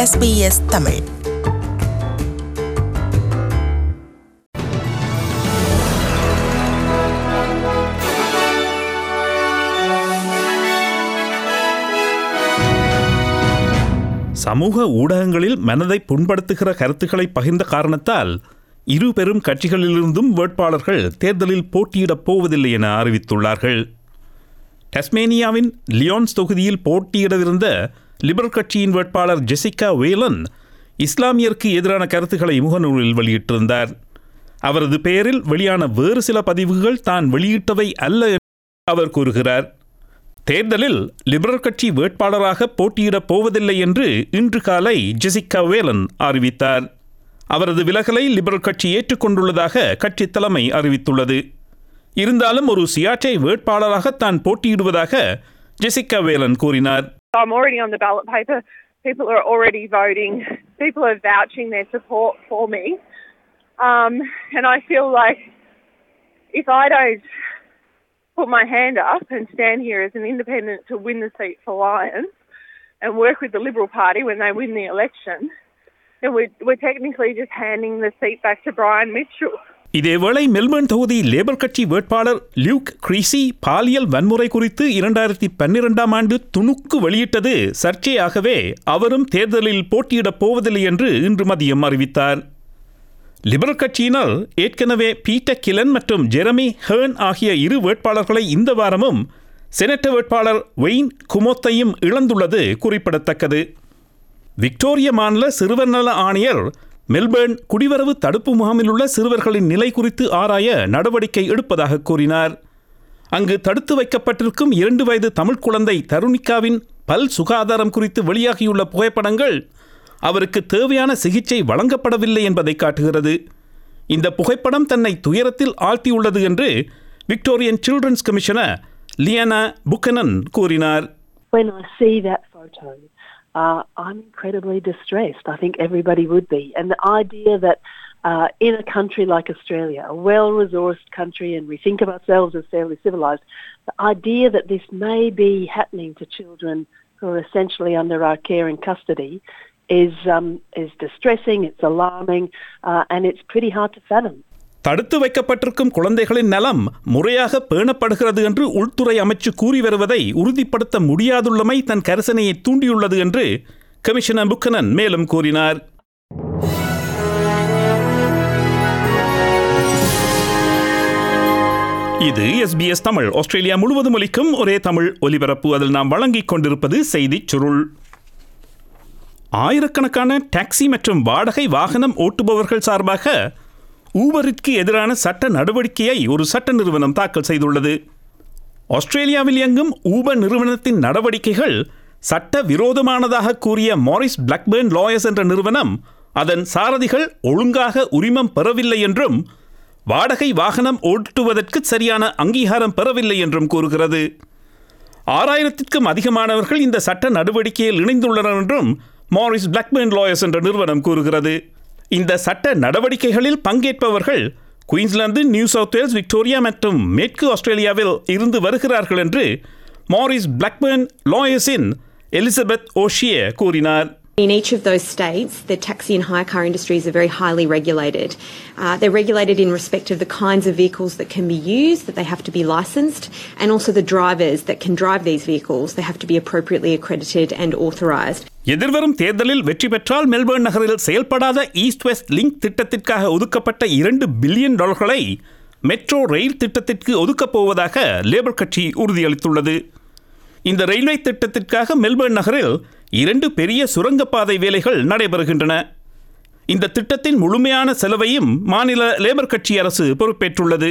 SBS Tamil சமூக ஊடகங்களில் மனதை புண்படுத்துகிற கருத்துக்களை பகிர்ந்த காரணத்தால் இரு பெரும் கட்சிகளிலிருந்தும் வேட்பாளர்கள் தேர்தலில் போட்டியிடப் போவதில்லை என அறிவித்துள்ளார்கள் டஸ்மேனியாவின் லியோன்ஸ் தொகுதியில் போட்டியிடவிருந்த லிபரல் கட்சியின் வேட்பாளர் ஜெசிகா வேலன் இஸ்லாமியருக்கு எதிரான கருத்துக்களை முகநூலில் வெளியிட்டிருந்தார் அவரது பெயரில் வெளியான வேறு சில பதிவுகள் தான் வெளியிட்டவை அல்ல என்று அவர் கூறுகிறார் தேர்தலில் லிபரல் கட்சி வேட்பாளராக போட்டியிடப் போவதில்லை என்று இன்று காலை ஜெசிகா வேலன் அறிவித்தார் அவரது விலகலை லிபரல் கட்சி ஏற்றுக்கொண்டுள்ளதாக கட்சி தலைமை அறிவித்துள்ளது இருந்தாலும் ஒரு சுயாட்சை வேட்பாளராக தான் போட்டியிடுவதாக ஜெசிகா வேலன் கூறினார் I'm already on the ballot paper. People are already voting. People are vouching their support for me. Um, and I feel like if I don't put my hand up and stand here as an independent to win the seat for Lions and work with the Liberal Party when they win the election, then we're, we're technically just handing the seat back to Brian Mitchell. இதேவேளை Melbourne தொகுதி Labour கட்சி வேட்பாளர் Luke கிரீசி பாலியல் வன்முறை குறித்து இரண்டாயிரத்தி பன்னிரெண்டாம் ஆண்டு துணுக்கு வெளியிட்டது சர்ச்சையாகவே அவரும் தேர்தலில் போட்டியிடப் போவதில்லை என்று இன்று மதியம் அறிவித்தார் லிபரல் கட்சியினர் ஏற்கனவே பீட்டர் கிலன் மற்றும் ஜெரமி ஹேர்ன் ஆகிய இரு வேட்பாளர்களை இந்த வாரமும் செனட்டர் வேட்பாளர் வெயின் குமோத்தையும் இழந்துள்ளது குறிப்பிடத்தக்கது விக்டோரிய மாநில சிறுவர் நல ஆணையர் மெல்பர்ன் குடிவரவு தடுப்பு முகாமில் உள்ள சிறுவர்களின் நிலை குறித்து ஆராய நடவடிக்கை எடுப்பதாக கூறினார் அங்கு தடுத்து வைக்கப்பட்டிருக்கும் இரண்டு வயது தமிழ் குழந்தை தருணிகாவின் பல் சுகாதாரம் குறித்து வெளியாகியுள்ள புகைப்படங்கள் அவருக்கு தேவையான சிகிச்சை வழங்கப்படவில்லை என்பதை காட்டுகிறது இந்த புகைப்படம் தன்னை துயரத்தில் ஆழ்த்தியுள்ளது என்று Victorian children's commissioner Liana Buchanan கூறினார் when I see that photo, uh, I'm incredibly distressed. I think everybody would be. And the idea that uh, in a country like Australia, a well-resourced country, and we think of ourselves as fairly civilised, the idea that this may be happening to children who are essentially under our care and custody is um, is distressing. It's alarming, uh, and it's pretty hard to fathom. தடுத்து வைக்கப்பட்டிருக்கும் குழந்தைகளின் நலம் முறையாக பேணப்படுகிறது என்று உள்துறை அமைச்சு கூறி வருவதை உறுதிப்படுத்த முடியாதுள்ளமை தன் கரிசனையை தூண்டியுள்ளது என்று கமிஷனர் புக்கனன் மேலும் கூறினார் இது எஸ்பிஎஸ் தமிழ் ஆஸ்திரேலியா முழுவதும் ஒலிக்கும் ஒரே தமிழ் ஒலிபரப்பு அதில் நாம் வழங்கிக் கொண்டிருப்பது செய்திச் சுருள் ஆயிரக்கணக்கான டாக்ஸி மற்றும் வாடகை வாகனம் ஓட்டுபவர்கள் சார்பாக ஊபரிற்கு எதிரான சட்ட நடவடிக்கையை ஒரு சட்ட நிறுவனம் தாக்கல் செய்துள்ளது ஆஸ்திரேலியாவில் இயங்கும் ஊபர் நிறுவனத்தின் நடவடிக்கைகள் சட்ட விரோதமானதாக கூறிய மாரிஸ் பிளாக்பேர்ன் லாயர்ஸ் என்ற நிறுவனம் அதன் சாரதிகள் ஒழுங்காக உரிமம் பெறவில்லை என்றும் வாடகை வாகனம் ஓட்டுவதற்கு சரியான அங்கீகாரம் பெறவில்லை என்றும் கூறுகிறது ஆறாயிரத்திற்கும் அதிகமானவர்கள் இந்த சட்ட நடவடிக்கையில் இணைந்துள்ளனர் என்றும் மாரிஸ் பிளாக்பேர்ன் லாயர்ஸ் என்ற நிறுவனம் கூறுகிறது இந்த சட்ட நடவடிக்கைகளில் பங்கேற்பவர்கள் Queensland New South Wales Victoria மற்றும் மேற்கு ஆஸ்திரேலியாவில் இருந்து வருகிறார்கள் என்று மாரிஸ் பிளாக்பேர்ன் லாயர்ஸின் எலிசபெத் ஓஷியே கூறினார் In each of those states, the taxi and hire car industries are very highly regulated. Uh, they're regulated in respect of the kinds of vehicles that can be used, that they have to be licensed, and also the drivers that can drive these vehicles. They have to be appropriately accredited and authorised. எதிர்வரும் தேர்தலில் வெற்றி பெற்றால் Melbourne நகரில் செயல்படாத east west link திட்டத்திற்காக ஒதுக்கப்பட்ட இரண்டு billion டாலர்களை மெட்ரோ ரயில் திட்டத்திற்கு ஒதுக்கப் போவதாக லேபர் கட்சி உறுதியளித்துள்ளது இந்த ரயில்வே திட்டத்திற்காக மெல்பர்ன் நகரில் இரண்டு பெரிய சுரங்கப்பாதை வேலைகள் நடைபெறுகின்றன இந்த திட்டத்தின் முழுமையான செலவையும் மாநில லேபர் கட்சி அரசு பொறுப்பேற்றுள்ளது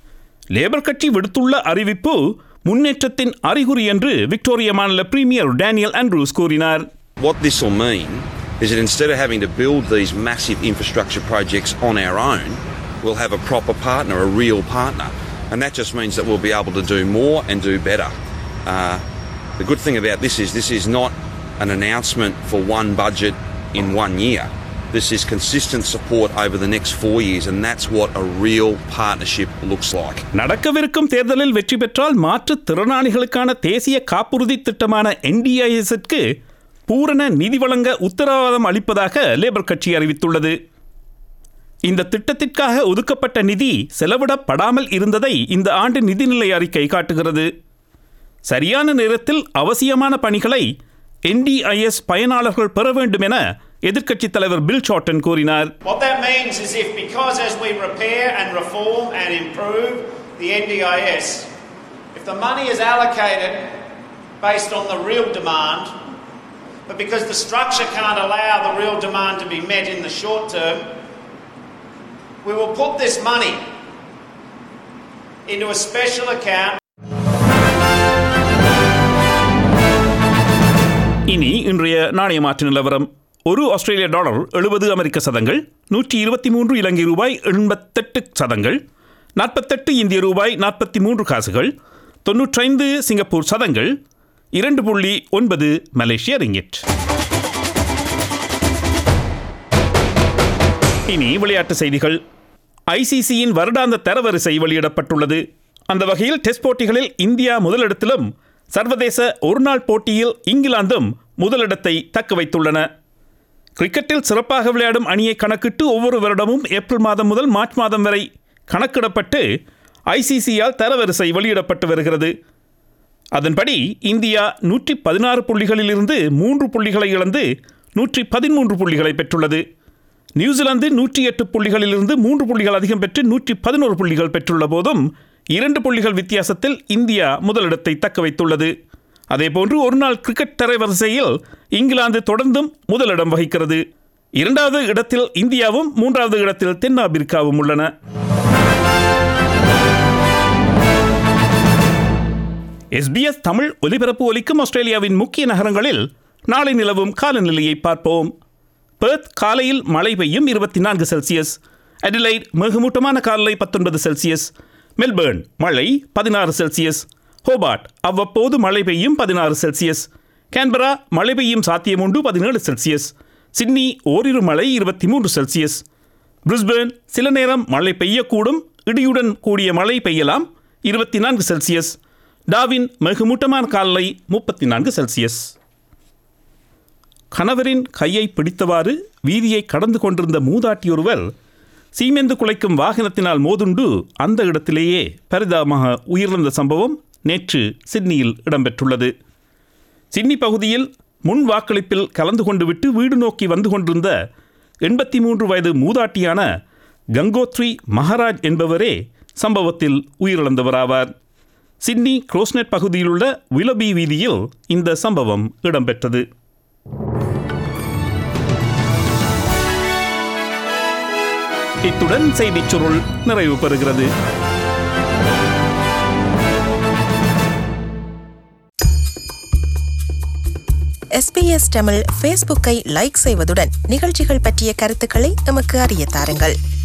லேபர் கட்சி விடுத்துள்ள அறிவிப்பு முன்னேற்றத்தின் அறிகுறி என்று விக்டோரிய மாநில பிரீமியர் டேனியல் ஆண்ட்ரூஸ் கூறினார் What this will mean is that instead of having to build these massive infrastructure projects on our own, we'll have a proper partner, a real partner. And that just means that we'll be able to do more and do better. Uh, the good thing about this is this is not an announcement for one budget in one year. This is consistent support over the next four years, and that's what a real partnership looks like. நடக்கவிருக்கும் தேர்தலில் வெற்றி பெற்றால் மாற்றுத் திறனாளிகளுக்கான தேசிய காப்புறுதி திட்டமான என்டிஐஎஸ்க்கு பூரண நிதி வழங்க உத்தரவாதம் அளிப்பதாக லேபர் கட்சி அறிவித்துள்ளது இந்த திட்டத்திற்காக ஒதுக்கப்பட்ட நிதி செலவிடப்படாமல் இருந்ததை இந்த ஆண்டு நிதிநிலை அறிக்கை காட்டுகிறது சரியான நேரத்தில் அவசியமான பணிகளை என்டிஐஎஸ் பயனாளர்கள் பெற வேண்டும் என எதிர்க்கட்சித் தலைவர் பில் சாட்டன் கூறினார் What that means is if because as we repair and reform and improve the NDIS, if the money is allocated based on the real demand, but because the structure can't allow the real demand to be met in the short term, we will put this money into a special account இனி இன்றைய நாணய மாற்று நிலவரம் ஒரு ஆஸ்திரேலிய dollar எழுபது அமெரிக்க சதங்கள் நூற்றி இருபத்தி மூன்று இலங்கை ரூபாய் எண்பத்தெட்டு சதங்கள் நாற்பத்தெட்டு இந்திய ரூபாய் நாற்பத்தி மூன்று காசுகள் தொன்னூற்றைந்து சிங்கப்பூர் சதங்கள் இரண்டு புள்ளி ஒன்பது மலேசிய ரிங்கிட் இனி விளையாட்டு செய்திகள் ஐசிசியின் வருடாந்த தரவரிசை வெளியிடப்பட்டுள்ளது அந்த வகையில் டெஸ்ட் போட்டிகளில் இந்தியா முதலிடத்திலும் சர்வதேச ஒருநாள் போட்டியில் இங்கிலாந்தும் முதலிடத்தை தக்க வைத்துள்ளன கிரிக்கெட்டில் சிறப்பாக விளையாடும் அணியை கணக்கிட்டு ஒவ்வொரு வருடமும் ஏப்ரல் மாதம் முதல் மார்ச் மாதம் வரை கணக்கிடப்பட்டு ஐசிசியால் தரவரிசை வெளியிடப்பட்டு வருகிறது அதன்படி இந்தியா நூற்றி பதினாறு புள்ளிகளிலிருந்து மூன்று புள்ளிகளை இழந்து நூற்றி பதிமூன்று புள்ளிகளை பெற்றுள்ளது நியூசிலாந்து நூற்றி எட்டு புள்ளிகளிலிருந்து மூன்று புள்ளிகள் அதிகம் பெற்று நூற்றி பதினோரு புள்ளிகள் பெற்றுள்ள போதும் இரண்டு புள்ளிகள் வித்தியாசத்தில் இந்தியா முதலிடத்தை தக்க வைத்துள்ளது அதேபோன்று ஒருநாள் கிரிக்கெட் தரவரிசையில் இங்கிலாந்து தொடர்ந்தும் முதலிடம் வகிக்கிறது இரண்டாவது இடத்தில் இந்தியாவும் மூன்றாவது இடத்தில் தென்னாப்பிரிக்காவும் உள்ளன எஸ்பிஎஸ் தமிழ் ஒலிபரப்பு ஒலிக்கும் ஆஸ்திரேலியாவின் முக்கிய நகரங்களில் நாளை நிலவும் காலநிலையை பார்ப்போம் பெர்த் காலையில் மழை பெய்யும் இருபத்தி நான்கு செல்சியஸ் அடிலைட் மிகுமூட்டமான காலை பத்தொன்பது செல்சியஸ் மெல்பேர்ன் மழை பதினாறு செல்சியஸ் ஹோபார்ட் அவ்வப்போது மழை பெய்யும் பதினாறு செல்சியஸ் கேன்பரா மழை பெய்யும் சாத்தியமுண்டு பதினேழு செல்சியஸ் சிட்னி ஓரிரு மழை இருபத்தி மூன்று செல்சியஸ் பிரிஸ்பேர்ன் சில நேரம் மழை பெய்யக்கூடும் இடியுடன் கூடிய மழை பெய்யலாம் இருபத்தி நான்கு செல்சியஸ் டாவின் மிகுமூட்டமான காலை முப்பத்தி நான்கு செல்சியஸ் கணவரின் கையை பிடித்தவாறு வீதியை கடந்து கொண்டிருந்த மூதாட்டியொருவர் சீமெந்து குலைக்கும் வாகனத்தினால் மோதுண்டு அந்த இடத்திலேயே பரிதாபமாக உயிரிழந்த சம்பவம் நேற்று சிட்னியில் இடம்பெற்றுள்ளது சிட்னி பகுதியில் முன் வாக்களிப்பில் கலந்து கொண்டு விட்டு வீடு நோக்கி வந்து கொண்டிருந்த எண்பத்தி மூன்று வயது மூதாட்டியான கங்கோத்ரி மகாராஜ் என்பவரே சம்பவத்தில் உயிரிழந்தவராவார் சிட்னி குரோஸ்னெட் பகுதியிலுள்ள விலபி வீதியில் இந்த சம்பவம் இடம்பெற்றது இத்துடன் செய்திச் சுருள் நிறைவு பெறுகிறது எஸ்பிஎஸ் தமிழ் ஃபேஸ்புக்கை லைக் செய்வதுடன் நிகழ்ச்சிகள் பற்றிய கருத்துக்களை எமக்கு அறிய தாருங்கள்